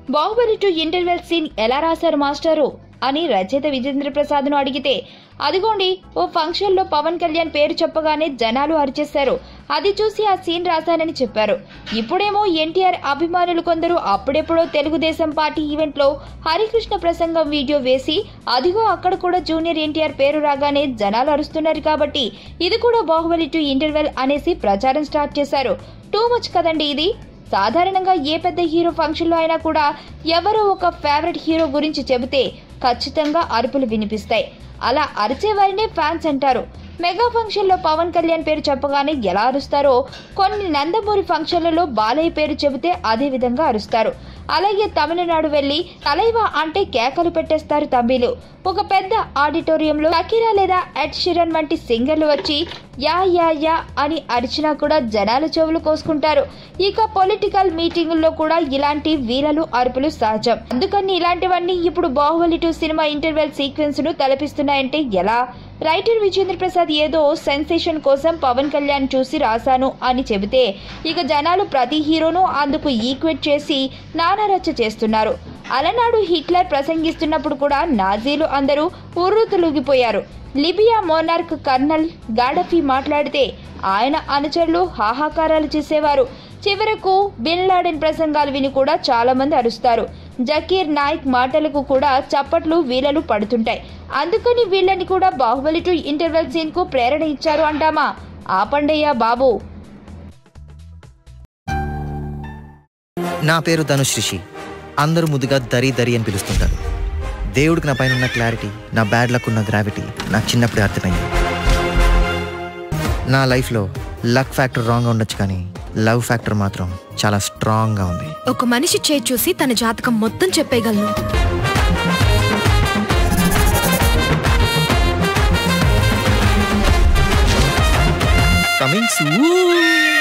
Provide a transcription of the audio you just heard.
Baahubali to interval scene ఎలా రాశారు మాస్టారు అని రచయిత విజేంద్ర ప్రసాద్ ను అడిగితే అదిగోండి ఓ ఫంక్షన్ లో పవన్ కళ్యాణ్ పేరు చెప్పగానే జనాలు అరిచేశారు అది చూసి ఆ సీన్ రాశానని చెప్పారు ఇప్పుడేమో ఎన్టీఆర్ అభిమానులు కొందరు అప్పుడెప్పుడో తెలుగుదేశం పార్టీ ఈవెంట్ లో హరికృష్ణ ప్రసంగం వీడియో వేసి అదిగో అక్కడ కూడా జూనియర్ ఎన్టీఆర్ పేరు రాగానే జనాలు అరుస్తున్నారు కాబట్టి ఇది కూడా బాహుబలి టు ఇంటర్వెల్ అనేసి ప్రచారం స్టార్ట్ చేశారు టూ మచ్ కదండి ఇది సాధారణంగా ఏ పెద్ద హీరో ఫంక్షన్లో అయినా కూడా ఎవరో ఒక ఫేవరెట్ హీరో గురించి చెబితే ఖచ్చితంగా అరుపులు వినిపిస్తాయి అలా అరిచేవారినే ఫ్యాన్స్ అంటారు మెగా ఫంక్షన్లో పవన్ కళ్యాణ్ పేరు చెప్పగానే ఎలా అరుస్తారో కొన్ని నందమూరి ఫంక్షన్లలో బాలయ్య పేరు చెబితే అదే విధంగా అరుస్తారు అలాగే తమిళనాడు వెళ్లి తలైవా అంటే కేకలు పెట్టేస్తారు తమిళు ఒక పెద్ద ఆడిటోరియంలో షకీరా లేదా ఎడ్ షిరన్ వంటి సింగర్లు వచ్చి యా యా యా అని అరిచినా కూడా జనాలు చెవులు కోసుకుంటారు ఇక పొలిటికల్ మీటింగుల్లో కూడా ఇలాంటి వీలలు అరుపులు సహజం అందుకని ఇలాంటివన్నీ ఇప్పుడు Baahubali two cinema interval sequence ను తలపిస్తున్నాయంటే ఎలా రైటర్ విజేంద్ర ప్రసాద్ ఏదో సెన్సేషన్ కోసం పవన్ కళ్యాణ్ చూసి రాశాను అని చెబితే ఇక జనాలు ప్రతి హీరోను అందుకు ఈక్వేట్ చేసి నానా రచ్చ చేస్తున్నారు అలనాడు హిట్లర్ ప్రసంగిస్తున్నప్పుడు కూడా నాజీలు అందరూ ఉర్రూతులుగిపోయారు లిబియా మోనార్క్ కర్నల్ గాడఫీ మాట్లాడితే ఆయన అనుచరులు హాహాకారాలు చేసేవారు చివరకు బిన్ లాడెన్ ప్రసంగాలు విని కూడా చాలా మంది అరుస్తారు జకీర్ నాయక్ మాటలకు కూడా చప్పట్లు వీలలు పడుతుంటాయి అందుకని వీళ్ళని కూడా బాహుబలి టు ఇంటర్వెల్ సీన్ కు ప్రేరణ ఇచ్చారు అంటామా ఆపండయ్యా బాబు నా పేరు ధనుష్ రిషి అందరూ ముద్దుగా దరి దరి అని పిలుస్తుంటారు దేవుడికి నా పైన ఉన్న క్లారిటీ నా బ్యాడ్ లక్ ఉన్న గ్రావిటీ నాకు చిన్నప్పుడే అర్థమైంది నా లైఫ్లో లక్ ఫ్యాక్టర్ రాంగ్గా ఉండొచ్చు కానీ లవ్ ఫ్యాక్టర్ మాత్రం చాలా స్ట్రాంగ్గా ఉంది ఒక మనిషి చేయి చూసి తన జాతకం మొత్తం చెప్పేయగలను కమింగ్